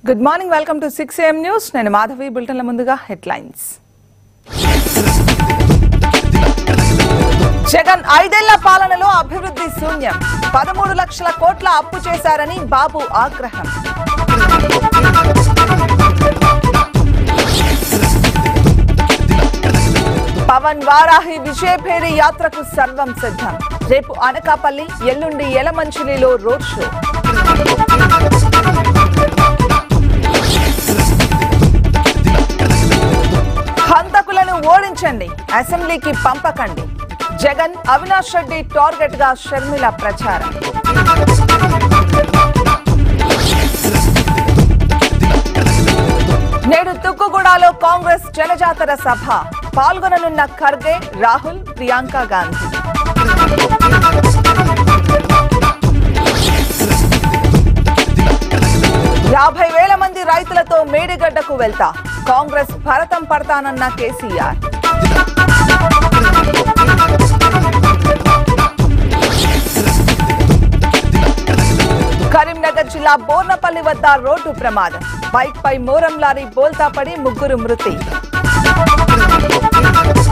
good morning welcome to six AM news నేను మాధవి బులెటిన్ల ముందుగా headlines Jagan ఐదేళ్ల పాలనలో అభివృద్ధి శూన్యం పదమూడు లక్షల కోట్ల అప్పు చేశారని బాబు ఆగ్రహం పవన్ వారాహి విజయభేరి యాత్రకు సర్వం సిద్ధం రేపు అనకాపల్లి ఎల్లుండి యలమంచిలిలో రోడ్ షో హంతకులను ఓడించండి అసెంబ్లీకి పంపకండి జగన్ అవినాష్ రెడ్డి టార్గెట్ గా షర్మిల ప్రచారం నేడు తుక్కుగూడలో కాంగ్రెస్ జనజాతర సభ పాల్గొననున్న ఖర్గే రాహుల్ ప్రియాంక గాంధీ యాభై వేల మంది రైతులతో మేడిగడ్డకు వెళ్తా కాంగ్రెస్ భరతం పడతానన్న కేసీఆర్ కరీంనగర్ జిల్లా బోర్నపల్లి వద్ద రోడ్డు ప్రమాదం బైక్ పై మోరం లారీ బోల్తా పడి ముగ్గురు మృతి